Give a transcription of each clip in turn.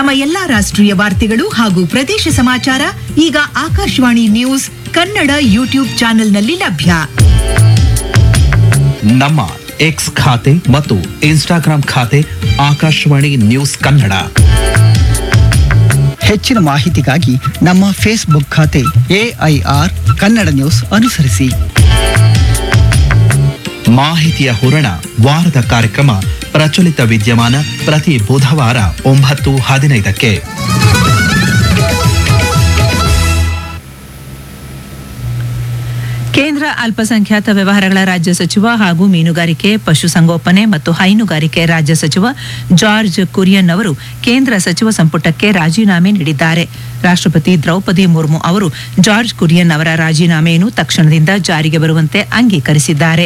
ನಮ್ಮ ಎಲ್ಲಾ ರಾಷ್ಟ್ರೀಯ ವಾರ್ತೆಗಳು ಹಾಗೂ ಪ್ರದೇಶ ಸಮಾಚಾರ ಈಗ ಆಕಾಶವಾಣಿ ನ್ಯೂಸ್ ಕನ್ನಡ ಯೂಟ್ಯೂಬ್ ಚಾನೆಲ್ನಲ್ಲಿ ಲಭ್ಯ ನಮ್ಮ ಎಕ್ಸ್ ಖಾತೆ ಮತ್ತು ಇನ್ಸ್ಟಾಗ್ರಾಂ ಖಾತೆ ಆಕಾಶವಾಣಿ ನ್ಯೂಸ್ ಕನ್ನಡ ಹೆಚ್ಚಿನ ಮಾಹಿತಿಗಾಗಿ ನಮ್ಮ ಫೇಸ್ಬುಕ್ ಖಾತೆ ಎಐಆರ್ ಕನ್ನಡ ನ್ಯೂಸ್ ಅನುಸರಿಸಿ ಮಾಹಿತಿಯ ಹೂರಣ ವಾರದ ಕಾರ್ಯಕ್ರಮ ಪ್ರಚಲಿತ ವಿದ್ಯಮಾನ ಪ್ರತಿ ಬುಧವಾರ ಒಂಬತ್ತು ಹದಿನೈದಕ್ಕೆ ಕೇಂದ್ರ ಅಲ್ಪಸಂಖ್ಯಾತ ವ್ಯವಹಾರಗಳ ರಾಜ್ಯ ಸಚಿವ ಹಾಗೂ ಮೀನುಗಾರಿಕೆ ಪಶುಸಂಗೋಪನೆ ಮತ್ತು ಹೈನುಗಾರಿಕೆ ರಾಜ್ಯ ಸಚಿವ ಜಾರ್ಜ್ ಕುರಿಯನ್ ಅವರು ಕೇಂದ್ರ ಸಚಿವ ಸಂಪುಟಕ್ಕೆ ರಾಜೀನಾಮೆ ನೀಡಿದ್ದಾರೆ ರಾಷ್ಟ್ರಪತಿ ದ್ರೌಪದಿ ಮುರ್ಮು ಅವರು ಜಾರ್ಜ್ ಕುರಿಯನ್ ಅವರ ರಾಜೀನಾಮೆಯನ್ನು ತಕ್ಷಣದಿಂದ ಜಾರಿಗೆ ಬರುವಂತೆ ಅಂಗೀಕರಿಸಿದ್ದಾರೆ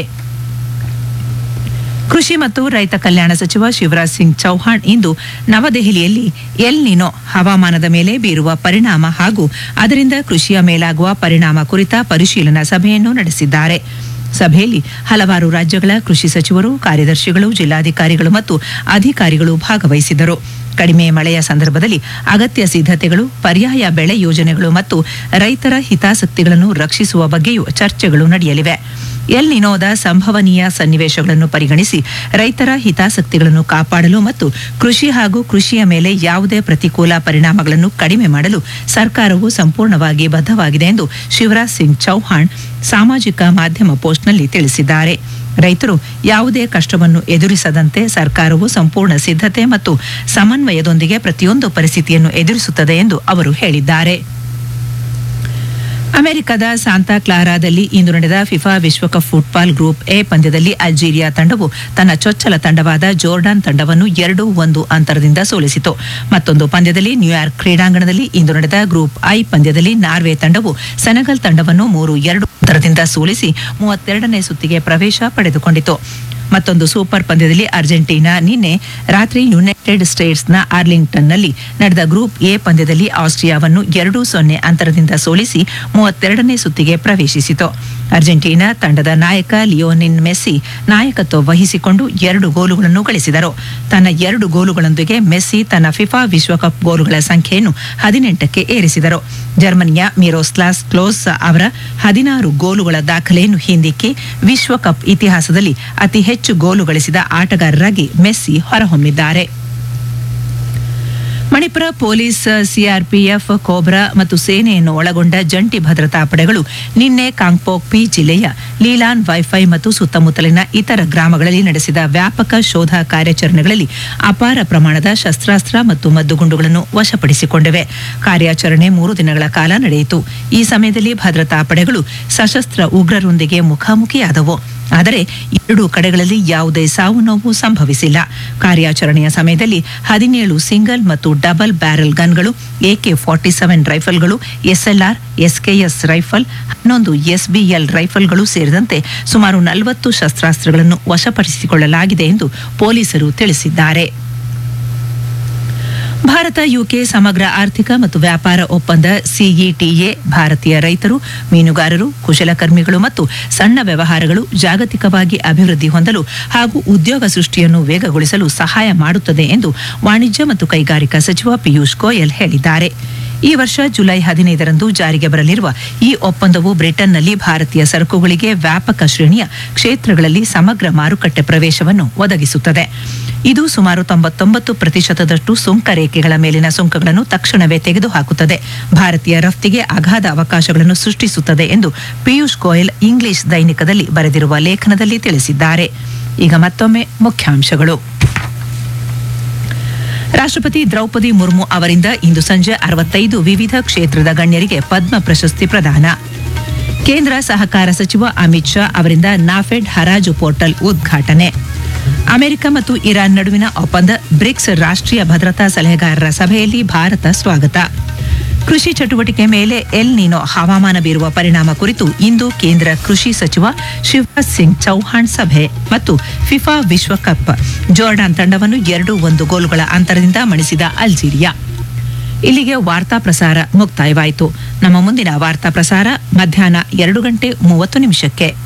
ಕೃಷಿ ಮತ್ತು ರೈತ ಕಲ್ಯಾಣ ಸಚಿವ ಶಿವರಾಜ್ ಸಿಂಗ್ ಚೌಹಾಣ್ ಇಂದು ನವದೆಹಲಿಯಲ್ಲಿ ಎಲ್ ನಿನೋ ಹವಾಮಾನದ ಮೇಲೆ ಬೀರುವ ಪರಿಣಾಮ ಹಾಗೂ ಅದರಿಂದ ಕೃಷಿಯ ಮೇಲಾಗುವ ಪರಿಣಾಮ ಕುರಿತ ಪರಿಶೀಲನಾ ಸಭೆಯನ್ನು ನಡೆಸಿದ್ದಾರೆ ಸಭೆಯಲ್ಲಿ ಹಲವಾರು ರಾಜ್ಯಗಳ ಕೃಷಿ ಸಚಿವರು ಕಾರ್ಯದರ್ಶಿಗಳು ಜಿಲ್ಲಾಧಿಕಾರಿಗಳು ಮತ್ತು ಅಧಿಕಾರಿಗಳು ಭಾಗವಹಿಸಿದ್ದರು ಕಡಿಮೆ ಮಳೆಯ ಸಂದರ್ಭದಲ್ಲಿ ಅಗತ್ಯ ಸಿದ್ಧತೆಗಳು ಪರ್ಯಾಯ ಬೆಳೆ ಯೋಜನೆಗಳು ಮತ್ತು ರೈತರ ಹಿತಾಸಕ್ತಿಗಳನ್ನು ರಕ್ಷಿಸುವ ಬಗ್ಗೆಯೂ ಚರ್ಚೆಗಳು ನಡೆಯಲಿವೆ ಎಲ್ ನಿನೋದ ಸಂಭವನೀಯ ಸನ್ನಿವೇಶಗಳನ್ನು ಪರಿಗಣಿಸಿ ರೈತರ ಹಿತಾಸಕ್ತಿಗಳನ್ನು ಕಾಪಾಡಲು ಮತ್ತು ಕೃಷಿ ಹಾಗೂ ಕೃಷಿಯ ಮೇಲೆ ಯಾವುದೇ ಪ್ರತಿಕೂಲ ಪರಿಣಾಮಗಳನ್ನು ಕಡಿಮೆ ಮಾಡಲು ಸರ್ಕಾರವು ಸಂಪೂರ್ಣವಾಗಿ ಬದ್ಧವಾಗಿದೆ ಎಂದು ಶಿವರಾಜ್ ಸಿಂಗ್ ಚೌಹಾಣ್ ಸಾಮಾಜಿಕ ಮಾಧ್ಯಮ ಪೋಸ್ಟ್ನಲ್ಲಿ ತಿಳಿಸಿದ್ದಾರೆ ರೈತರು ಯಾವುದೇ ಕಷ್ಟವನ್ನು ಎದುರಿಸದಂತೆ ಸರ್ಕಾರವು ಸಂಪೂರ್ಣ ಸಿದ್ಧತೆ ಮತ್ತು ಸಮನ್ವಯದೊಂದಿಗೆ ಪ್ರತಿಯೊಂದು ಪರಿಸ್ಥಿತಿಯನ್ನು ಎದುರಿಸುತ್ತದೆ ಎಂದು ಅವರು ಹೇಳಿದ್ದಾರೆ ಅಮೆರಿಕದ ಸಾಂತಾ ಕ್ಲಾರಾದಲ್ಲಿ ಇಂದು ನಡೆದ ಫಿಫಾ ವಿಶ್ವಕಪ್ ಫುಟ್ಬಾಲ್ ಗ್ರೂಪ್ ಎ ಪಂದ್ಯದಲ್ಲಿ ಅಲ್ಜೀರಿಯಾ ತಂಡವು ತನ್ನ ಚೊಚ್ಚಲ ತಂಡವಾದ ಜೋರ್ಡಾನ್ ತಂಡವನ್ನು ಎರಡು ಒಂದು ಅಂತರದಿಂದ ಸೋಲಿಸಿತು ಮತ್ತೊಂದು ಪಂದ್ಯದಲ್ಲಿ ನ್ಯೂಯಾರ್ಕ್ ಕ್ರೀಡಾಂಗಣದಲ್ಲಿ ಇಂದು ನಡೆದ ಗ್ರೂಪ್ ಐ ಪಂದ್ಯದಲ್ಲಿ ನಾರ್ವೆ ತಂಡವು ಸೆನೆಗಲ್ ತಂಡವನ್ನು ಮೂರು ಎರಡು ಅಂತರದಿಂದ ಸೋಲಿಸಿ ಮೂವತ್ತೆರಡನೇ ಸುತ್ತಿಗೆ ಪ್ರವೇಶ ಪಡೆದುಕೊಂಡಿತು ಮತ್ತೊಂದು ಸೂಪರ್ ಪಂದ್ಯದಲ್ಲಿ ಅರ್ಜೆಂಟೀನಾ ನಿನ್ನೆ ರಾತ್ರಿ ಯುನೈಟೆಡ್ ಸ್ಟೇಟ್ಸ್ನ ಆರ್ಲಿಂಗ್ಟನ್ನಲ್ಲಿ ನಡೆದ ಗ್ರೂಪ್ ಎ ಪಂದ್ಯದಲ್ಲಿ ಆಸ್ಟ್ರಿಯಾವನ್ನು ಎರಡು ಸೊನ್ನೆ ಅಂತರದಿಂದ ಸೋಲಿಸಿ ಮೂವತ್ತೆರಡನೇ ಸುತ್ತಿಗೆ ಪ್ರವೇಶಿಸಿತು ಅರ್ಜೆಂಟೀನಾ ತಂಡದ ನಾಯಕ ಲಿಯೋನಿನ್ ಮೆಸ್ಸಿ ನಾಯಕತ್ವ ವಹಿಸಿಕೊಂಡು ಎರಡು ಗೋಲುಗಳನ್ನು ಗಳಿಸಿದರು ತನ್ನ ಎರಡು ಗೋಲುಗಳೊಂದಿಗೆ ಮೆಸ್ಸಿ ತನ್ನ ಫಿಫಾ ವಿಶ್ವಕಪ್ ಗೋಲುಗಳ ಸಂಖ್ಯೆಯನ್ನು ಹದಿನೆಂಟಕ್ಕೆ ಏರಿಸಿದರು ಜರ್ಮನಿಯ ಮಿರೋಸ್ಲಾಸ್ ಕ್ಲೋಸ್ ಅವರ ಹದಿನಾರು ಗೋಲುಗಳ ದಾಖಲೆಯನ್ನು ಹಿಂದಿಕ್ಕಿ ವಿಶ್ವಕಪ್ ಇತಿಹಾಸದಲ್ಲಿ ಅತಿ ಹೆಚ್ಚು ಗೋಲು ಗಳಿಸಿದ ಆಟಗಾರರಾಗಿ ಮೆಸ್ಸಿ ಹೊರಹೊಮ್ಮಿದ್ದಾರೆ ಮಣಿಪುರ ಪೊಲೀಸ್ ಸಿಆರ್ಪಿಎಫ್ ಕೋಬ್ರಾ ಮತ್ತು ಸೇನೆಯನ್ನು ಒಳಗೊಂಡ ಜಂಟಿ ಭದ್ರತಾ ಪಡೆಗಳು ನಿನ್ನೆ ಕಾಂಗ್ಪೋಕ್ಪಿ ಜಿಲ್ಲೆಯ ಲೀಲಾನ್ ವೈಫೈ ಮತ್ತು ಸುತ್ತಮುತ್ತಲಿನ ಇತರ ಗ್ರಾಮಗಳಲ್ಲಿ ನಡೆಸಿದ ವ್ಯಾಪಕ ಶೋಧ ಕಾರ್ಯಾಚರಣೆಗಳಲ್ಲಿ ಅಪಾರ ಪ್ರಮಾಣದ ಶಸ್ತ್ರಾಸ್ತ್ರ ಮತ್ತು ಮದ್ದುಗುಂಡುಗಳನ್ನು ವಶಪಡಿಸಿಕೊಂಡಿವೆ ಕಾರ್ಯಾಚರಣೆ ಮೂರು ದಿನಗಳ ಕಾಲ ನಡೆಯಿತು ಈ ಸಮಯದಲ್ಲಿ ಭದ್ರತಾ ಪಡೆಗಳು ಸಶಸ್ತ್ರ ಉಗ್ರರೊಂದಿಗೆ ಮುಖಾಮುಖಿಯಾದವು ಆದರೆ ಎರಡೂ ಕಡೆಗಳಲ್ಲಿ ಯಾವುದೇ ಸಾವು ನೋವು ಸಂಭವಿಸಿಲ್ಲ ಕಾರ್ಯಾಚರಣೆಯ ಸಮಯದಲ್ಲಿ ಹದಿನೇಳು ಸಿಂಗಲ್ ಮತ್ತು ಡಬಲ್ ಬ್ಯಾರೆಲ್ ಗನ್ಗಳು ಎಕೆ ಫಾರ್ಟಿ ಸೆವೆನ್ ರೈಫಲ್ಗಳು ಎಸ್ಎಲ್ಆರ್ ಎಸ್ಕೆಎಸ್ ರೈಫಲ್ ಹನ್ನೊಂದು ಎಸ್ಬಿಎಲ್ ರೈಫಲ್ಗಳು ಸೇರಿದಂತೆ ಸುಮಾರು ನಲವತ್ತು ಶಸ್ತ್ರಾಸ್ತ್ರಗಳನ್ನು ವಶಪಡಿಸಿಕೊಳ್ಳಲಾಗಿದೆ ಎಂದು ಪೊಲೀಸರು ತಿಳಿಸಿದ್ದಾರೆ ಭಾರತ ಯುಕೆ ಸಮಗ್ರ ಆರ್ಥಿಕ ಮತ್ತು ವ್ಯಾಪಾರ ಒಪ್ಪಂದ ಸಿಇಟಿಎ ಭಾರತೀಯ ರೈತರು ಮೀನುಗಾರರು ಕುಶಲಕರ್ಮಿಗಳು ಮತ್ತು ಸಣ್ಣ ವ್ಯವಹಾರಗಳು ಜಾಗತಿಕವಾಗಿ ಅಭಿವೃದ್ಧಿ ಹೊಂದಲು ಹಾಗೂ ಉದ್ಯೋಗ ಸೃಷ್ಟಿಯನ್ನು ವೇಗಗೊಳಿಸಲು ಸಹಾಯ ಮಾಡುತ್ತದೆ ಎಂದು ವಾಣಿಜ್ಯ ಮತ್ತು ಕೈಗಾರಿಕಾ ಸಚಿವ ಪಿಯೂಷ್ ಗೋಯಲ್ ಹೇಳಿದ್ದಾರೆ ಈ ವರ್ಷ ಜುಲೈ ಹದಿನೈದರಂದು ಜಾರಿಗೆ ಬರಲಿರುವ ಈ ಒಪ್ಪಂದವು ಬ್ರಿಟನ್ನಲ್ಲಿ ಭಾರತೀಯ ಸರಕುಗಳಿಗೆ ವ್ಯಾಪಕ ಶ್ರೇಣಿಯ ಕ್ಷೇತ್ರಗಳಲ್ಲಿ ಸಮಗ್ರ ಮಾರುಕಟ್ಟೆ ಪ್ರವೇಶವನ್ನು ಒದಗಿಸುತ್ತದೆ ಇದು ಸುಮಾರು ತೊಂಬತ್ತೊಂಬತ್ತು ಪ್ರತಿಶತದಷ್ಟು ಸುಂಕ ರೇಖೆಗಳ ಮೇಲಿನ ಸುಂಕಗಳನ್ನು ತಕ್ಷಣವೇ ತೆಗೆದುಹಾಕುತ್ತದೆ ಭಾರತೀಯ ರಫ್ತಿಗೆ ಅಗಾಧ ಅವಕಾಶಗಳನ್ನು ಸೃಷ್ಟಿಸುತ್ತದೆ ಎಂದು ಪಿಯೂಷ್ ಗೋಯಲ್ ಇಂಗ್ಲಿಷ್ ದೈನಿಕದಲ್ಲಿ ಬರೆದಿರುವ ಲೇಖನದಲ್ಲಿ ತಿಳಿಸಿದ್ದಾರೆ ಈಗ ಮತ್ತೊಮ್ಮೆ ಮುಖ್ಯಾಂಶಗಳು ರಾಷ್ಟ್ರಪತಿ ದ್ರೌಪದಿ ಮುರ್ಮು ಅವರಿಂದ ಇಂದು ಸಂಜೆ ಅರವತ್ತೈದು ವಿವಿಧ ಕ್ಷೇತ್ರದ ಗಣ್ಯರಿಗೆ ಪದ್ಮ ಪ್ರಶಸ್ತಿ ಪ್ರದಾನ ಕೇಂದ್ರ ಸಹಕಾರ ಸಚಿವ ಅಮಿತ್ ಶಾ ಅವರಿಂದ ನಾಫೆಡ್ ಹರಾಜು ಪೋರ್ಟಲ್ ಉದ್ಘಾಟನೆ ಅಮೆರಿಕ ಮತ್ತು ಇರಾನ್ ನಡುವಿನ ಒಪ್ಪಂದ ಬ್ರಿಕ್ಸ್ ರಾಷ್ಟ್ರೀಯ ಭದ್ರತಾ ಸಲಹೆಗಾರರ ಸಭೆಯಲ್ಲಿ ಭಾರತ ಸ್ವಾಗತ ಕೃಷಿ ಚಟುವಟಿಕೆ ಮೇಲೆ ಎಲ್ ನಿನೋ ಹವಾಮಾನ ಬೀರುವ ಪರಿಣಾಮ ಕುರಿತು ಇಂದು ಕೇಂದ್ರ ಕೃಷಿ ಸಚಿವ ಶಿವರಾಜ್ ಸಿಂಗ್ ಚೌಹಾಣ್ ಸಭೆ ಮತ್ತು ಫಿಫಾ ವಿಶ್ವಕಪ್ ಜೋರ್ಡಾನ್ ತಂಡವನ್ನು ಎರಡು ಒಂದು ಗೋಲುಗಳ ಅಂತರದಿಂದ ಮಣಿಸಿದ ಅಲ್ಜೀರಿಯಾ ಇಲ್ಲಿಗೆ ವಾರ್ತಾ ಪ್ರಸಾರ ಮುಕ್ತಾಯವಾಯಿತು ನಮ್ಮ ಮುಂದಿನ ವಾರ್ತಾ ಪ್ರಸಾರ ಮಧ್ಯಾಹ್ನ ಎರಡು ಗಂಟೆ ಮೂವತ್ತು ನಿಮಿಷಕ್ಕೆ